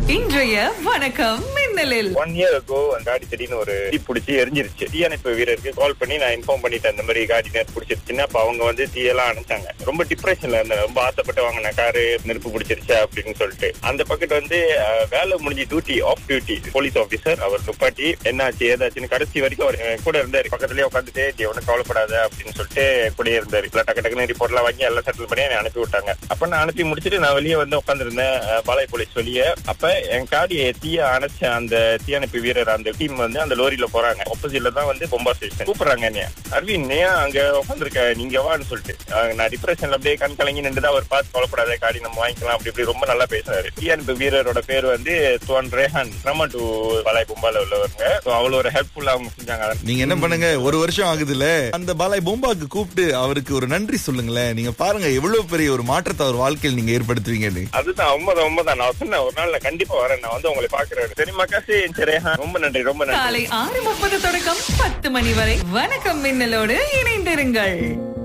இன்றைய வணக்கம் மின்னலில் one year ago அந்த காடி திடீர்னு ஒரு தீ பிடிச்சி எரிஞ்சிருச்சு தீயணைப்பு வீரருக்கு கால் பண்ணி நான் இன்ஃபார்ம் பண்ணிட்டேன் இந்த மாதிரி காடி நெருப்பு பிடிச்சிருச்சுன்னா அப்ப அவங்க வந்து தீயெல்லாம் அணைச்சாங்க ரொம்ப டிப்ரெஷன்ல இருந்தேன் ரொம்ப ஆசைப்பட்டு வாங்கின காரு நெருப்பு பிடிச்சிருச்சா அப்படின்னு சொல்லிட்டு அந்த பக்கெட் வந்து அஹ், வேலை முடிஞ்சு duty off duty police officer அவர் துப்பாட்டி என்னாச்சு ஏதாச்சுன்னு கடைசி வரைக்கும் அவர் என் கூட இருந்தாரு பக்கத்துலயே உட்காந்துட்டு நீ ஒன்னும் கவலைப்படாத அப்படின்னு சொல்லிட்டு கூடயே இருந்தாரு இல்ல டக்கு டக்குன்னு ரிப்போர்ட் எல்லாம் வாங்கி எல்லாம் செட்டில் பண்ணி என்னை அனுப்பி விட்டாங்க அப்ப நான் அனுப்பி முடிச்சிட்டு நான் வெளியே வந்து உட்காந்துருந்தேன் பாளைய போலீஸ் வெளியே அப்ப என் காடி தீய அணைச்ச அந்த தீயணைப்பு வீரர் அந்த டீம் வந்து அந்த லோரியில போறாங்க ஆப்போசிட்ல தான் வந்து பொம்பா ஸ்டேஷன் கூப்பிடுறாங்க என்னைய அரவிந்த் ஏன் அங்க உட்காந்துருக்க நீங்க வான்னு சொல்லிட்டு அஹ் நான் டிப்ரெஷன்ல அப்படியே கண் கலங்கி நின்று அவர் பார்த்து கவலைப்படாத காடி நம்ம வாங்கிக்கலாம் அப்படி இப்படி ரொம்ப நல்லா பேசினாரு தீயணைப்பு வீரரோட பேர் வந்து துவன் ரேஹான் நம்ம டு பாளைய பொம்பால உள்ளவங்க So அவ்வளவு ஒரு ஹெல்ப்ஃபுல்லா அவங்க செஞ்சாங்க நீங்க என்ன பண்ணுங்க ஒரு வருஷம் ஆகுதுல்ல அந்த பாலாய் பொம்பாக்கு கூப்பிட்டு அவருக்கு ஒரு நன்றி சொல்லுங்களேன் நீங்க பாருங்க எவ்வளவு பெரிய ஒரு மாற்றத்தை அவர் வாழ்க்கையில் நீங்க ஏற்படுத்துவீங்கன்னு அதுதான் உண்மைதான் உண்மைதான் நான் சொன்னேன் ஒரு நாள் நான் கண்டிப்பா வரேன் நான் வந்து உங்களை பாக்குறேன் சரிம்மா காசு சரி ரேஹான் ரொம்ப நன்றி ரொம்ப நன்றி காலை ஆறு முப்பது தொடக்கம் பத்து மணி வரை வணக்கம் மின்னலோடு இணைந்திருங்கள்